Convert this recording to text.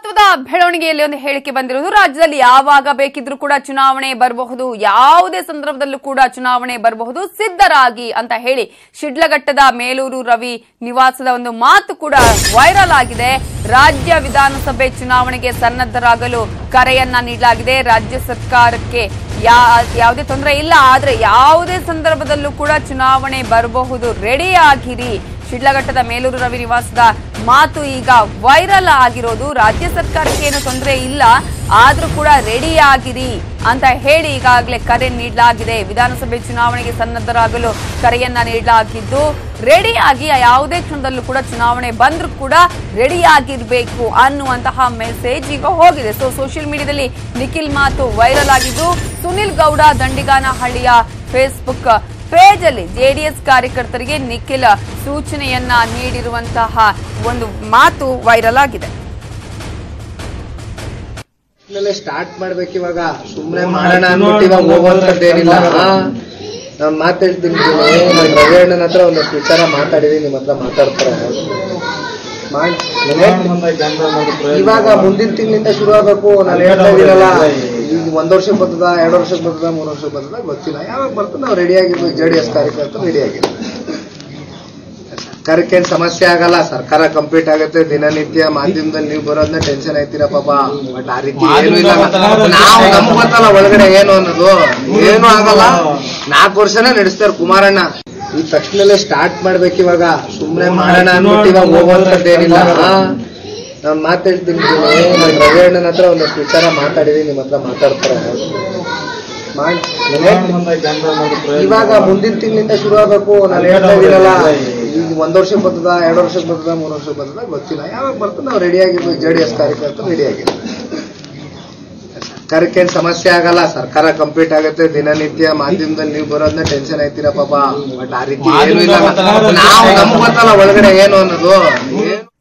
ಮಹತ್ವದ ಬೆಳವಣಿಗೆಯಲ್ಲಿ ಒಂದು ಹೇಳಿಕೆ ಬಂದಿರುವುದು ರಾಜ್ಯದಲ್ಲಿ ಯಾವಾಗ ಬೇಕಿದ್ರೂ ಕೂಡ ಚುನಾವಣೆ ಬರಬಹುದು ಯಾವುದೇ ಸಂದರ್ಭದಲ್ಲೂ ಕೂಡ ಚುನಾವಣೆ ಬರಬಹುದು ಸಿದ್ಧರಾಗಿ ಅಂತ ಹೇಳಿ ಶಿಡ್ಲಘಟ್ಟದ ಮೇಲೂರು ರವಿ ನಿವಾಸದ ಒಂದು ಮಾತು ಕೂಡ ವೈರಲ್ ಆಗಿದೆ ರಾಜ್ಯ ವಿಧಾನಸಭೆ ಚುನಾವಣೆಗೆ ಸನ್ನದ್ಧರಾಗಲು ಕರೆಯನ್ನ ನೀಡಲಾಗಿದೆ ರಾಜ್ಯ ಸರ್ಕಾರಕ್ಕೆ ಯಾ- ಯಾವುದೇ ತೊಂದರೆ ಇಲ್ಲ ಆದ್ರೆ ಯಾವುದೇ ಸಂದರ್ಭದಲ್ಲೂ ಕೂಡ ಚುನಾವಣೆ ಬರಬಹುದು ರೆಡಿ ಆಗಿರಿ ಶಿಡ್ಲಘಟ್ಟದ ಮೇಲೂರು ರವಿ ನಿವಾಸದ ಮಾತು ಈಗ ವೈರಲ್ ಆಗಿರೋದು ರಾಜ್ಯ ಸರ್ಕಾರಕ್ಕೆ ಏನು ತೊಂದರೆ ಇಲ್ಲ ಆದ್ರೂ ಕೂಡ ರೆಡಿ ಆಗಿರಿ ಅಂತ ಹೇಳಿ ಈಗಾಗಲೇ ಕರೆ ನೀಡಲಾಗಿದೆ ವಿಧಾನಸಭೆ ಚುನಾವಣೆಗೆ ಸನ್ನದ್ಧರಾಗಲು ಕರೆಯನ್ನ ನೀಡಲಾಗಿದ್ದು ರೆಡಿ ಆಗಿ ಯಾವುದೇ ಕ್ಷಣದಲ್ಲೂ ಕೂಡ ಚುನಾವಣೆ ಬಂದ್ರೂ ಕೂಡ ರೆಡಿ ಆಗಿರ್ಬೇಕು ಅನ್ನುವಂತಹ ಮೆಸೇಜ್ ಈಗ ಹೋಗಿದೆ ಸೊ ಸೋಷಿಯಲ್ ಮೀಡಿಯಾದಲ್ಲಿ ನಿಖಿಲ್ ಮಾತು ವೈರಲ್ ಆಗಿದ್ದು ಸುನಿಲ್ ಗೌಡ ದಂಡಿಗಾನಹಳ್ಳಿಯ ಫೇಸ್ಬುಕ್ ಪೇಜ್ ಅಲ್ಲಿ ಜೆಡಿಎಸ್ ಕಾರ್ಯಕರ್ತರಿಗೆ ನಿಖಿಲ್ ಸೂಚನೆಯನ್ನ ನೀಡಿರುವಂತಹ ಒಂದು ಮಾತು ವೈರಲ್ ಆಗಿದೆ ಇಲ್ಲೇ ಸ್ಟಾರ್ಟ್ ಮಾಡ್ಬೇಕು ಇವಾಗ ಸುಮ್ನೆ ಮಾಡೋಣ ಅಂದ್ಬಿಟ್ಟು ಇವಾಗ ಹೋಗುವಂತದ್ದೇನಿಲ್ಲ ನಾನು ಮಾತಾಡ್ತೀನಿ ನಾನು ರವಿ ಅಣ್ಣನ ಹತ್ರ ಒಂದಷ್ಟು ವಿಚಾರ ಮಾತಾಡಿದೀನಿ ನಿಮ್ಮ ಹತ್ರ ಮಾತಾಡ್ತಾರೆ ಮಾಡ್- ಇವಾಗ ಮುಂದಿನ ತಿಂಗಳಿಂದ ಶುರು ಆಗ್ಬೇಕು ನಾನು ಹೇಳ್ತಾ ಇದೀನಲ್ಲ ಈಗ ಒಂದ್ ವರ್ಷಕ್ಕೆ ಬರ್ತದ ಎರಡು ವರ್ಷಕ್ಕೆ ಬರ್ತದ ಮೂರು ವರ್ಷಕ್ಕೆ ಬರ್ತದ ಗೊತ್ತಿಲ್ಲ ಯಾವಾಗ ಬರ್ತದೆ ನಾವು ರೆಡಿ ಆಗಿರ್ಬೇಕು ಜೆ ಡಿ ಎಸ್ ಕಾರ್ಯಕರ್ತರು ರೆಡಿ ಆಗಿರ್ಬೇಕು ಸರ್ಕಾರಕ್ಕೆ ಏನ್ ಸಮಸ್ಯೆ ಆಗಲ್ಲ ಸರ್ಕಾರ ಕಂಪ್ಲೀಟ್ ಆಗುತ್ತೆ ದಿನನಿತ್ಯ ಮಾಧ್ಯಮದಲ್ಲಿ ನೀವು ಬರೋದನ್ನ ಟೆನ್ಷನ್ ಆಯ್ತೀರ ಪಾಪ ಬಟ್ ಆ ರೀತಿ ಏನು ಇಲ್ಲ ನಾವು ನಮ್ಗ್ ಗೊತ್ತಲ್ಲ ಒಳಗಡೆ ಏನು ಅನ್ನೋದು ಏನು ಆಗಲ್ಲ ನಾಲ್ಕು ವರ್ಷನೇ ನಡೆಸ್ತಾರೆ ಕುಮಾರಣ್ಣ ಈ ತಕ್ಷಣದಲ್ಲೇ ಸ್ಟಾರ್ಟ್ ಮಾಡ್ಬೇಕು ಇವಾಗ ಸುಮ್ನೆ ಮಾಡೋಣ ಅಂದ್ಬಿಟ್ಟು ಇವಾಗ ಹೋಗುವಂತದ್ದೇನಿಲ್ಲ ನಾನು ಮಾತಾಡ್ತೀನಿ ನಾನು ರವಿ ಅಣ್ಣನ ಹತ್ರ ಒಂದಷ್ಟು ವಿಚಾರ ಮಾತಾಡಿದೀನಿ ನಿಮ್ಮ ಹತ್ರ ಮಾತಾಡ್ತಾರೆ ಮಾಡ್- ಇವಾಗ ಮುಂದಿನ ತಿಂಗಳಿಂದ ಶುರು ಆಗ್ಬೇಕು ನಾನು ಹೇಳ್ತಾ ಇದೀನಲ್ಲ ಈಗ ಒಂದ್ ವರ್ಷಕ್ಕೆ ಬರ್ತದ ಎರಡು ವರ್ಷಕ್ಕೆ ಬರ್ತದ ಮೂರು ವರ್ಷಕ್ಕೆ ಬರ್ತದ ಗೊತ್ತಿಲ್ಲ ಯಾವಾಗ ಬರ್ತದೆ ನಾವು ರೆಡಿ ಆಗಿರ್ಬೇಕು ಜೆ ಡಿ ಎಸ್ ಕಾರ್ಯಕರ್ತರು ರೆಡಿ ಆಗಿರ್ಬೇಕು ಸರ್ಕಾರಕ್ಕೆ ಏನ್ ಸಮಸ್ಯೆ ಆಗಲ್ಲ ಸರ್ಕಾರ ಕಂಪ್ಲೀಟ್ ಆಗುತ್ತೆ ದಿನನಿತ್ಯ ಮಾಧ್ಯಮದಲ್ಲಿ ನೀವು ಬರೋದನ್ನ ಟೆನ್ಷನ್ ಆಯ್ತೀರ ಪಾಪ ಬಟ್ ಆ ರೀತಿ ಏನು ಇಲ್ಲ ನಾವು ನಮ್ಗ್ ಗೊತ್ತಲ್ಲ ಒಳಗಡೆ ಏನು ಅನ್ನೋದು ಏನು